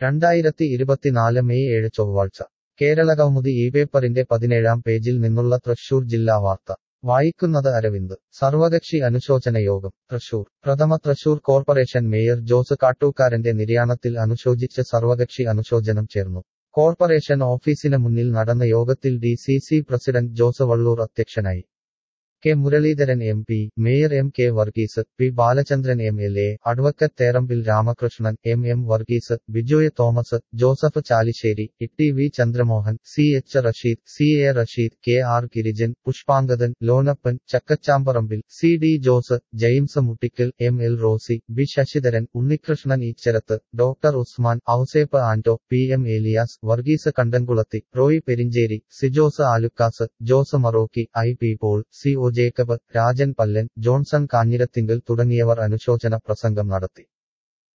രണ്ടായിരത്തി ഇരുപത്തിനാല് മെയ് ഏഴ് ചൊവ്വാഴ്ച കേരളകൗമുദി ഈ പേപ്പറിന്റെ പതിനേഴാം പേജിൽ നിന്നുള്ള തൃശൂർ ജില്ലാ വാർത്ത വായിക്കുന്നത് അരവിന്ദ് സർവകക്ഷി അനുശോചന യോഗം തൃശൂർ പ്രഥമ തൃശൂർ കോർപ്പറേഷൻ മേയർ ജോസ് കാട്ടൂക്കാരന്റെ നിര്യാണത്തിൽ അനുശോചിച്ച് സർവകക്ഷി അനുശോചനം ചേർന്നു കോർപ്പറേഷൻ ഓഫീസിന് മുന്നിൽ നടന്ന യോഗത്തിൽ D C C president Jose Vallur അധ്യക്ഷനായി K Muraleedharan M P mayor M K Varghese P Balachandran M L A advocate Therambil Ramakrishnan M M Varghese Bijoy Thomas Joseph Chalissery E V Chandramohan C H Rasheed C A Rasheed K R Girijan Pushpangadan Lonappan Chakkachamparambil C D Jose James Muttikkal M L Rosy B Sasidharan Unnikrishnan Eacharath doctor Usman Ouseph Anto P M Elias Varghese കണ്ടൻകുളത്തി Roy Perinchery Sijose Alukkas Jose Marokki I P Paul C O Jacob Rajan Pallan Johnson Kanjirathinkal തുടങ്ങിയവർ അനുശോചന പ്രസംഗം നടത്തി